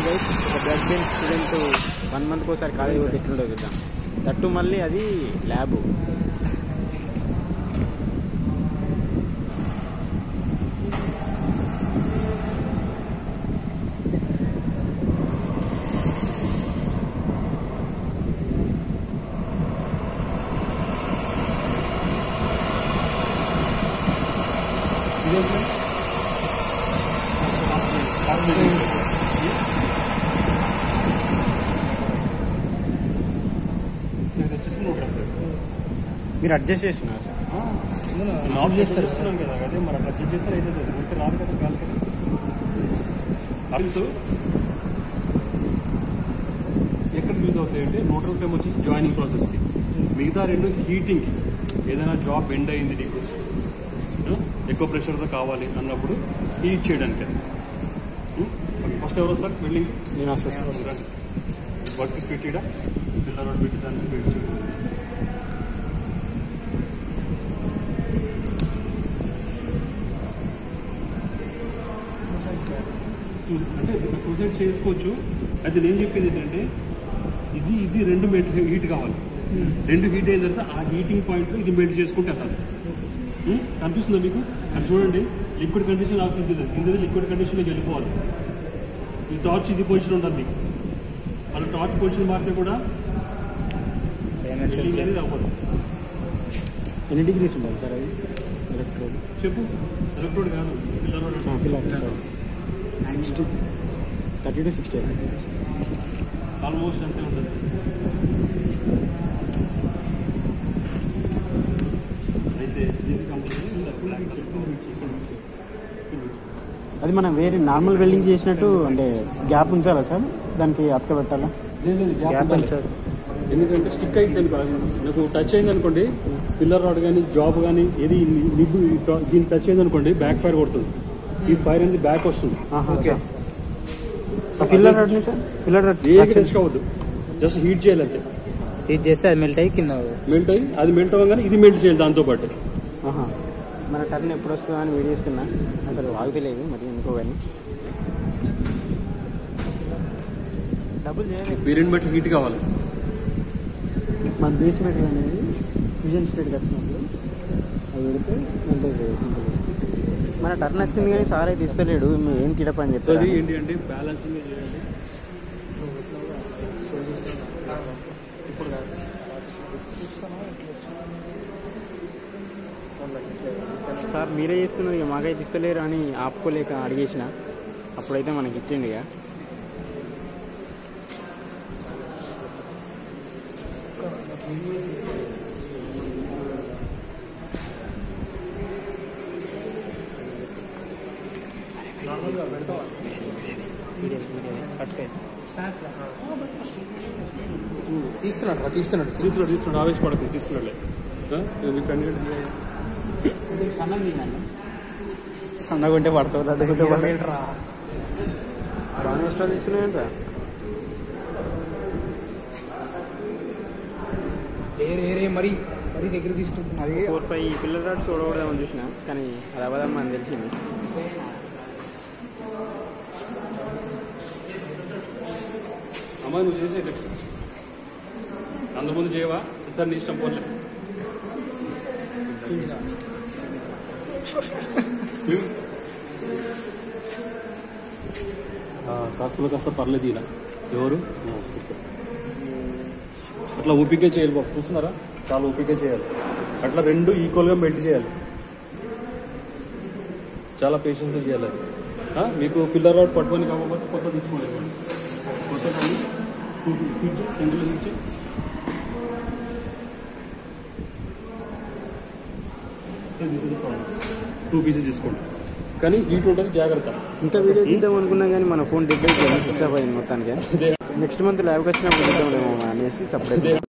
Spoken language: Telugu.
గైస్ ఒక బ్లడ్ బెంచ్ స్టూడెంట్ వన్ మంత్కి ఒకసారి కాలేజ్ పోతే ఎట్లుండో చూద్దాం దట్టు మళ్ళీ అది ల్యాబ్ ఇది వచ్చేసి నూట డెబ్బై మీరు అడ్జస్ట్ చేస్తున్నారు సార్ నాట్ చేస్తారు కదా అదే మరి అట్లా చెక్ చేస్తారు అయితే ఉంటే రాదు కదా గాలి కదా తెలుసు ఎక్కడ యూజ్ అవుతాయి అంటే న్యూట్రల్ ఫ్లేమ్ వచ్చేసి జాయినింగ్ ప్రాసెస్కి మిగతా రెండు హీటింగ్కి ఏదైనా జాబ్ బెండ్ అయింది నీకు ఆ, ఎక్కువ ప్రెషర్తో కావాలి అన్నప్పుడు హీట్ చేయడానికి ఫస్ట్ ఎవరు వస్తారు బిల్డింగ్ నేను వస్తాను సార్ వర్క్ స్పీడ్ చేయడం పిల్లర్ రోడ్ పెట్టి దాన్ని వెయిట్ చేయడం చూసి- అంటే ప్రొసైడ్ చేసుకోవచ్చు అయితే నేను చెప్పేది ఏంటంటే ఇది ఇది రెండు మెయిన్ హీట్ కావాలి రెండు హీట్ అయిన తర్వాత ఆ హీటింగ్ పాయింట్లో ఇది మెయింట్ చేసుకుంటే వెళ్ళాలి ఉం? కనిపిస్తుందా మీకు అది చూడండి లిక్విడ్ కండిషన్ అవుతుంది ఇందులో లిక్విడ్ కండిషన్లోకి వెళ్ళిపోవాలి ఈ టార్చ్ ఇది పొజిషన్ ఉంటుంది మీకు మన టార్చ్ పొజిషన్ మారితే కూడా వెల్డింగ్ అనేది అవ్వదు ఎన్ని డిగ్రీస్ ఉండాలి సార్ అది ఎలక్ట్రోడ్ చెప్పు ఎలక్ట్రోడ్ కాదు pillar rod fill sir sixty thirty to sixty almost అంతే ఉంటుంది అయితే దీనికి కంపల్సరీ ఇలా black చెట్టు నుంచి ఇక్కడ నుంచి ఇక్కడ నుంచి. అది మనం వేరే నార్మల్ వెల్డింగ్ చేసినట్టు అంటే గ్యాప్ ఉంచాలా సార్ దానికి అతక పెట్టాలా లేదు, లేదు, gap గ్యాప్ ఉండాలి. ఉంచాలి ఎందుకంటే స్టిక్ అయింది అనుకో నాకు టచ్ అయింది అనుకోండి పిల్లర్ రాడ్ కానీ జాబ్ కానీ ఏది నిబ్బు దీనికి టచ్ అయింది అనుకోండి బ్యాక్ ఫైర్ కొడుతుంది ఈ ఫైర్ అనేది బ్యాక్ వస్తుంది ఓకే పిల్లర్ రడ్ని సార్ పిల్లర్ రడ్ ఏది టచ్ కావద్దు జస్ట్ హీట్ చేయాలి అంతే ఇది చేస్తే అది మెల్ట్ అయ్యి కింద మెల్ట్ అయ్యి అది మెల్ట్ అవ్వగానే ఇది మెల్ట్ చేయాలి దాంతో పాటు మన టర్న్ ఎప్పుడు వస్తుందో అని వెయిట్ చేస్తున్నా అసలు ఆగుతలేదు మరి ఎందుకో కానీ డబుల్ చేయాలి పీరియడ్ బట్టి హీట్ కావాలి మన బేస్ మెటీరియల్ అనేది ఫ్యూజన్ స్పీడ్కి వచ్చినప్పుడు అది పెడితే మెల్ట్ సింపుల్ మన టర్న్ వచ్చింది కానీ సార్ అయితే ఇస్తలేడు మీరు ఏం కిడప్ అని అది చెప్తారు ఏంటి అంటే బ్యాలెన్సింగ్ చేయాలి సార్ మీరే చేస్తున్నది ఇక మాకైతే ఇస్తలేరు అని ఆపుకోలేక అడిగేసిన అప్పుడైతే మనకి ఇచ్చిండు ఇక తీస్తున్నాడు రా, తీస్తున్నాడు తీసుకున్నాడు తీసుకున్నాడు ఆవేశపడకు తీసుకున్నాడులే ఆ? ఇక మీ ఫ్రెండ్ సన్నగుంటే పడుతుంది అడ్డుకుంటే బాగానే ఎక్స్ట్రా తీసుకున్నాయంట ఏ రే రే మరి మరి దగ్గర తీసుకుంటున్నా అది ఫోర్ ఫైవ్ పిల్లల రాడు చూడకూడదామని చూసిన కానీ అది అవ్వదమ్మా అని తెలిసింది అమ్మాయి నువ్వు చేసే నెక్స్ట్ అందరి ముందు చేయవా సార్ నీ ఇష్టం పోలే కాస్త కాస్త పర్లేదు ఇలా ఎవరు అట్లా ఓపిక చేయాలి బాబు చూస్తున్నారా చాలా ఓపిక చేయాలి అట్లా రెండు ఈక్వల్గా మెల్ట్ చేయాలి చాలా పేషెన్స్ చేయాలి అది. ఆ, మీకు ఫిల్లర్ అవుట్ పట్టుకొని కాకపోతే కొత్త తీసుకోండి కొత్త కానీ ఫ్రిడ్జ్ ఎందులో నుంచి టూ పీసెస్ తీసుకోండి కానీ హీట్ ఉంటుంది జాగ్రత్త ఇంకా వీడియో తీద్దాం అనుకున్నాం కానీ మన ఫోన్ డెబ్బై స్విచ్ ఆఫ్ అయింది మొత్తానికి నెక్స్ట్ మంత్ ల్యాబ్కి వచ్చినప్పుడు తీద్దాం అనేసి సపరేట్